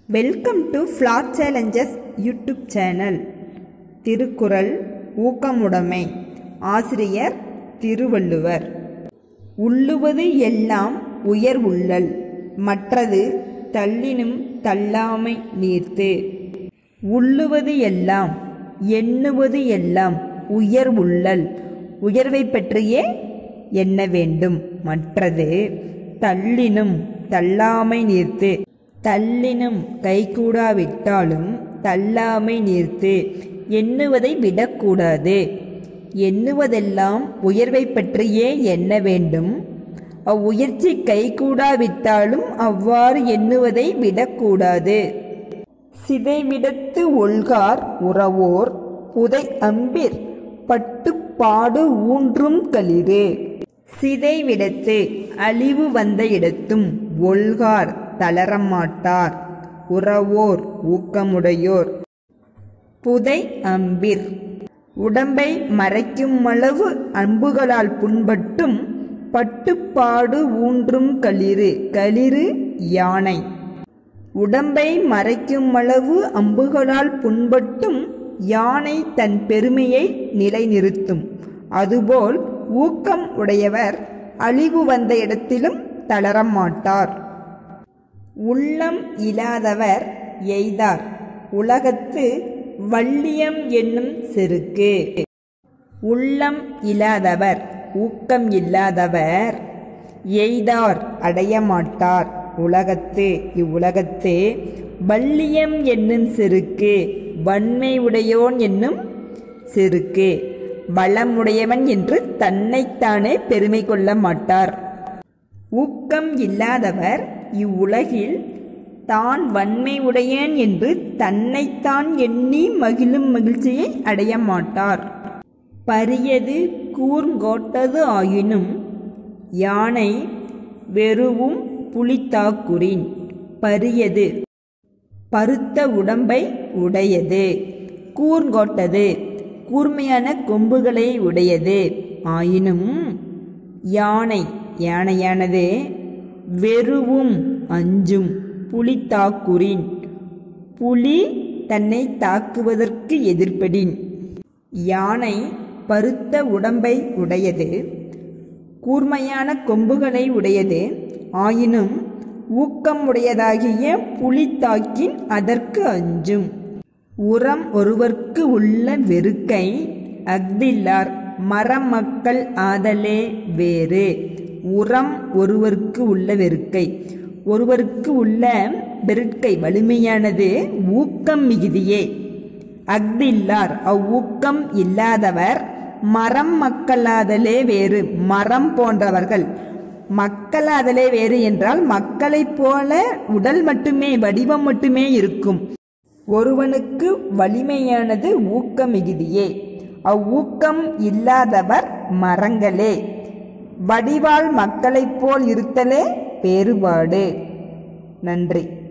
welcome to ஃப்ளார் challenges YouTube channel Thirukkural ஊக்கமுடைமை ஆசிரியர் திருவள்ளுவர் உள்ளுவது எல்லாம் உயர் உள்ளல் மற்றது தள்ளினும் தள்ளாமை நீர்த்து உள்ளுவது எல்லாம் எண்ணுவது எல்லாம் உயர் உள்ளல் உயர்வை பற்றியே எண்ண வேண்டும் மற்றது தள்ளினும் தள்ளாமை நீர்த்து தள்ளினும் கைகூடாவிட்டாலும் தள்ளாமை நீர்த்து எண்ணுவதை விடக்கூடாது எண்ணுவதெல்லாம் உயர்வை பற்றியே எண்ண வேண்டும் அவ்வுயர்ச்சி கைகூடாவிட்டாலும் அவ்வாறு எண்ணுவதை விடக்கூடாது சிதைவிடத்து ஒல்கார் உறவோர் புதை அம்பிர் பட்டுப்பாடு ஊன்றும் களிறு சிதைவிடத்து அழிவு வந்த இடத்தும் ஒல்கார் தளரமாட்டார் உறவோர் ஊக்கமுடையோர் புதை அம்பிர் உடம்பை மறைக்கும் அளவு அம்புகளால் புண்பட்டும் பட்டுப்பாடு ஊன்றும் களிறு களிறு யானை உடம்பை மறைக்கும் அளவு அம்புகளால் புண்பட்டும் யானை தன் பெருமையை நிலைநிறுத்தும் அதுபோல் ஊக்கம் உடையவர் அழிவு வந்த இடத்திலும் தளரமாட்டார் உள்ளம் இல்லாதவர் எய்தார் உலகத்து வள்ளியம் என்னும் செருக்கு உள்ளம் இல்லாதவர் ஊக்கம் இல்லாதவர் எய்தார் அடையமாட்டார் உலகத்து இவ்வுலகத்து வள்ளியம் என்னும் செருக்கு வன்மை உடையோன் என்னும் செருக்கு வளமுடையவன் என்று தன்னைத்தானே பெருமை கொள்ள மாட்டார் ஊக்கம் இல்லாதவர் இவ்வுலகில் தான் வன்மை உடையன் என்று தன்னைத்தான் எண்ணி மகிழும் மகிழ்ச்சியை அடைய மாட்டார் பரியது கூர்ங்கோட்டது ஆயினும் யானை வெறுவும் புலித்தாக்குறின் பரியது பருத்த உடம்பை உடையது கூர்ங்கோட்டது கூர்மையான கொம்புகளை உடையது ஆயினும் யானை யானையானது வெறுவும் அஞ்சும் புலி தாக்குறின் புலி தன்னை தாக்குவதற்கு எதிர்ப்படின் யானை பருத்த உடம்பை உடையது கூர்மையான கொம்புகளை உடையது ஆயினும் ஊக்கம் உடையதாகிய புலி தாக்கின் அதற்கு அஞ்சும் உரம் ஒருவர்க்கு உள்ள வெறுக்கை அஃதில்லார் மரமக்கள் ஆதலே வேறு உரம் ஒருவருக்கு உள்ள வெறுக்கை ஒருவருக்கு உள்ள வெறுக்கை வலிமையானது ஊக்கம் மிகுதியே அஃதில்லார் அவ்வூக்கம் இல்லாதவர் மரம் மக்களாதலே வேறு மரம் போன்றவர்கள் மக்களாதலே வேறு என்றால் மக்களைப் போல உடல் மட்டுமே வடிவம் மட்டுமே இருக்கும் ஒருவனுக்கு வலிமையானது ஊக்க மிகுதியே அவ்வூக்கம் இல்லாதவர் மரங்களே வடிவால் மக்களைப் போல் இருத்தலே வேறுபாடு நன்றி